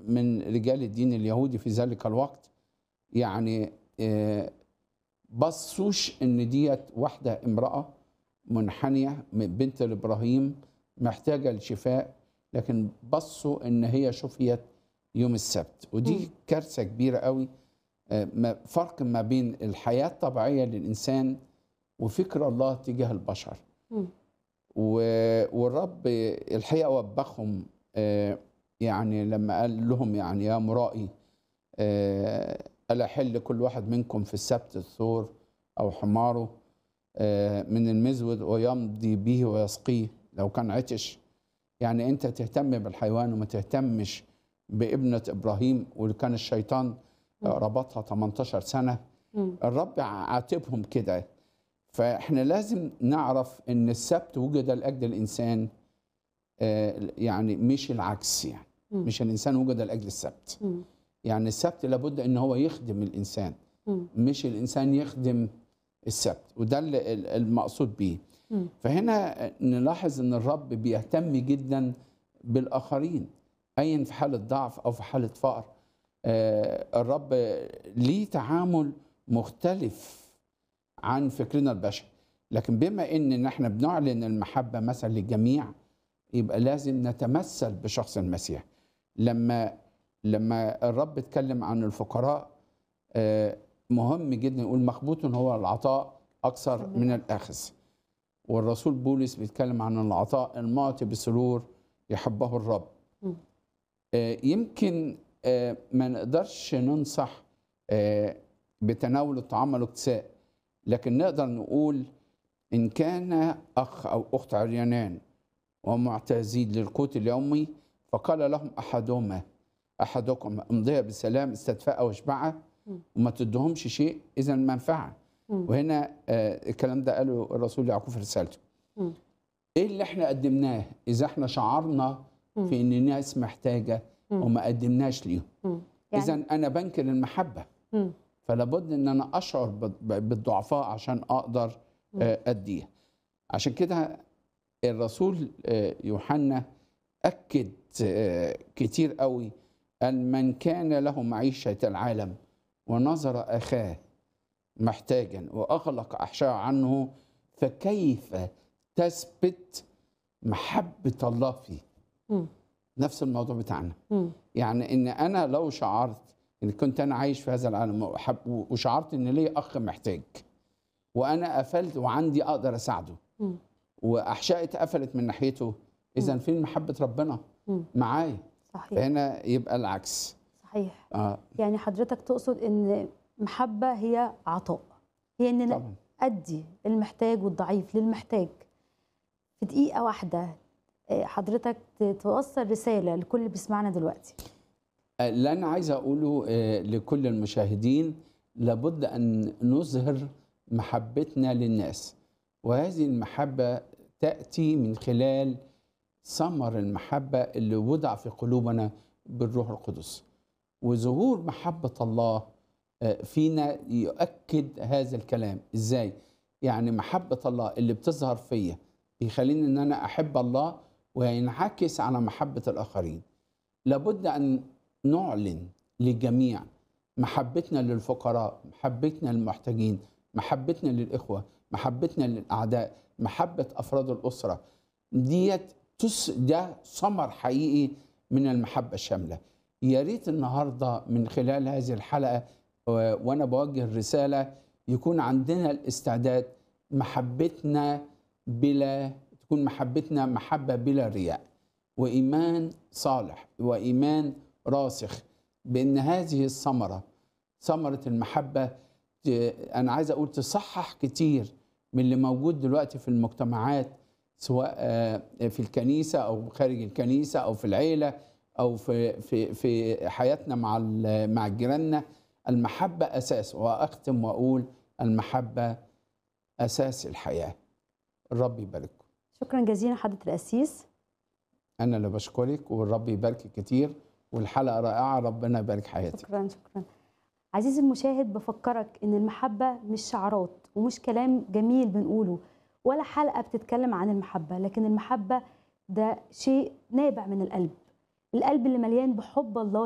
من رجال الدين اليهودي في ذلك الوقت يعني آه، بصوش ان ديت واحده امراه منحنيه من بنت لابراهيم محتاجه لشفاء لكن بصوا ان هي شفيت يوم السبت ودي مم. كارثه كبيره قوي آه، ما- فرق ما بين الحياه الطبيعيه للانسان وفكر الله تجاه البشر مم. و- والرب الحقيقه وبخهم آه، يعني لما قال لهم يعني يا مرائي آه، ألا حل كل واحد منكم في السبت الثور أو حماره آه، من المزود ويمضي به ويسقيه لو كان عطش يعني أنت تهتم بالحيوان وما تهتمش بابنة إبراهيم واللي كان الشيطان آه، ربطها 18 سنة مم. الرب عاتبهم كده فاحنا لازم نعرف ان السبت وجد لاجل الانسان آه، يعني مش العكس يعني مم. مش الانسان وجد لاجل السبت مم. يعني السبت لابد ان هو يخدم الانسان مم. مش الانسان يخدم السبت وده اللي- ال- المقصود بيه مم. فهنا نلاحظ ان الرب بيهتم جدا بالاخرين ايا في حاله ضعف او في حاله فقر آه، الرب ليه تعامل مختلف عن فكرنا البشري لكن بما ان احنا بنعلن المحبه مثلا للجميع يبقى لازم نتمثل بشخص المسيح لما لما الرب اتكلم عن الفقراء آه، مهم جدا يقول مخبوط هو العطاء اكثر من الاخذ والرسول بولس بيتكلم عن العطاء المعطي بسرور يحبه الرب مم. آه، يمكن آه، ما نقدرش ننصح آه، بتناول الطعام والاكتساء لكن نقدر نقول إن كان أخ أو أخت عريانان ومعتازين للقوت اليومي فقال لهم أحدهما أحدكم امضيها بسلام استدفاء واشبعها مم. وما تدهمش شيء إذا منفعة مم. وهنا آه، الكلام ده قاله الرسول يعقوب في رسالته مم. ايه اللي احنا قدمناه اذا احنا شعرنا مم. في ان الناس محتاجه مم. وما قدمناش ليهم مم. اذا يعني انا بنكر المحبه مم. فلا بد ان انا اشعر ب- بالضعفاء عشان اقدر مم. آه، اديها عشان كده الرسول آه، يوحنا اكد آه، كتير قوي ان من كان له معيشه العالم ونظر اخاه محتاجا واغلق احشاء عنه فكيف تثبت محبه الله فيه مم. نفس الموضوع بتاعنا مم. يعني ان انا لو شعرت ان كنت انا عايش في هذا العالم وحب- وشعرت ان لي اخ محتاج وانا قفلت وعندي اقدر اساعده مم. واحشائي اتقفلت من ناحيته اذا فين محبه ربنا مم. معايا صحيح فهنا يبقى العكس صحيح اه يعني حضرتك تقصد ان محبة هي عطاء هي ان أنا طبعا ادي المحتاج والضعيف للمحتاج في دقيقة واحدة آه، حضرتك ت- توصل رسالة لكل اللي بيسمعنا دلوقتي آه، اللي انا عايز اقوله آه، لكل المشاهدين لابد ان نظهر محبتنا للناس وهذه المحبه تاتي من خلال ثمر المحبه اللي وضع في قلوبنا بالروح القدس وظهور محبه الله آه، فينا يؤكد هذا الكلام ازاي يعني محبه الله اللي بتظهر فيا بيخليني ان انا احب الله وينعكس على محبه الاخرين لابد ان نعلن للجميع محبتنا للفقراء محبتنا للمحتاجين محبتنا للإخوة محبتنا للأعداء محبة أفراد الأسرة ديت تس ده ثمر حقيقي من المحبة الشاملة يا ريت النهاردة من خلال هذه الحلقة و- وأنا بوجه الرسالة يكون عندنا الاستعداد محبتنا بلا تكون محبتنا محبة بلا رياء وإيمان صالح وإيمان راسخ بأن هذه الثمرة ثمرة المحبة ت- أنا عايز أقول تصحح كتير من اللي موجود دلوقتي في المجتمعات سواء آه، في الكنيسة أو خارج الكنيسة أو في العيلة أو في في في حياتنا مع ال- مع جيراننا المحبة أساس وأختم وأقول المحبة أساس الحياة الرب يبارككم شكرا جزيلا حضرة القسيس أنا اللي بشكرك والرب يباركك كتير والحلقة رائعة ربنا يبارك حياتك شكرا شكرا عزيزي المشاهد بفكرك ان المحبة مش شعارات ومش كلام جميل بنقوله ولا حلقة بتتكلم عن المحبة لكن المحبة ده شيء نابع من القلب القلب اللي مليان بحب الله